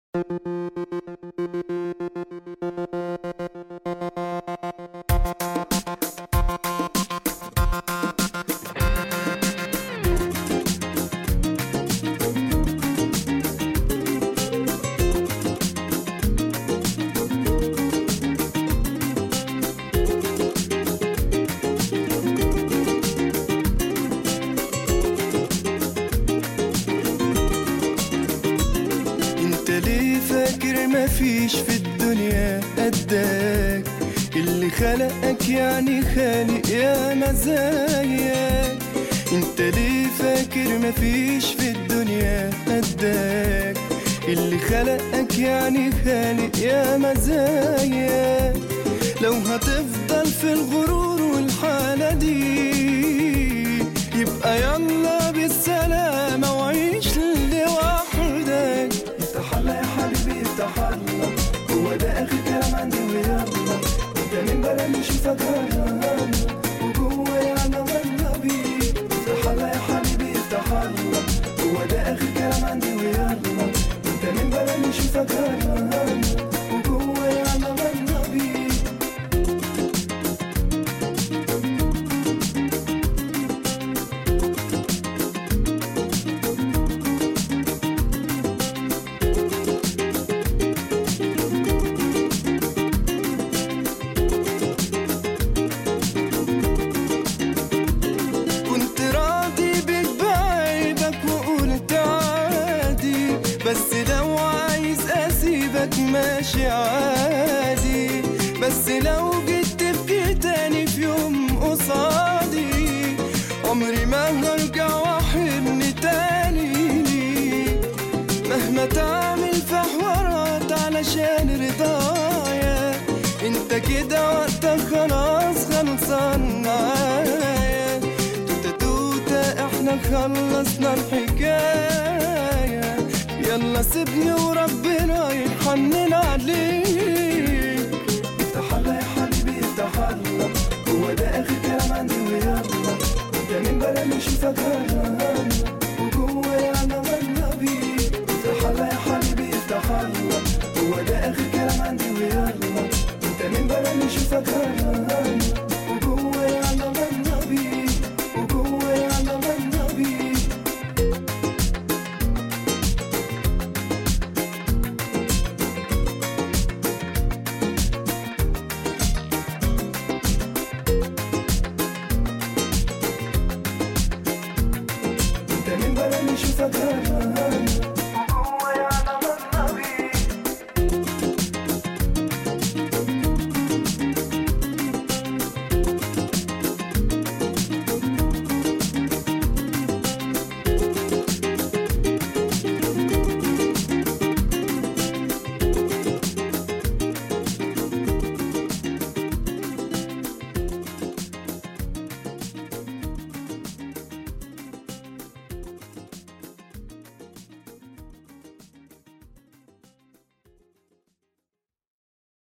انت ليه فاكر مفيش في الدنيا قدك اللي خلقك يعني خالق يا مزاياك انت ليه فاكر مفيش في الدنيا قدك اللي خلقك يعني خالق يا مزاياك لو هتفضل في الغرور والحالة دي يبقى يلا بالسلامة وعيش لوحدك افتح الله يا حبيبي افتح الله هو ده اخر كلام عندي ويلا انت من بلد مش مفكرها وجوه يعني غنى بيك افتح الله يا حبيبي افتح الله هو ده اخر كلام عندي ويلا انت من بلد مش مفكرها وجوه يعني غنى بيك كنت راضي بك بعيبك وقلت عادي بس لو عايز اسيبك ماشي عادي بس لو جيت تبكي تاني في يوم قصادي عمري ما هرجع واحبني تاني ليك مهما تعمل في حوارات علشان رضايا انت كده وقتك خلاص خلصان معايا توتة توتة احنا خلصنا الحكاية يلا سيبني وربنا يحنن عليك افتح الله يا حبيبي افتح الله هو ده اخر كلام عندي ويلا انت من بلد مش مفكرها وجوه يعني غنى بيك افتح الله يا حبيبي افتح الله هو ده اخر كلام عندي ويلا انت من بلد مش مفكرها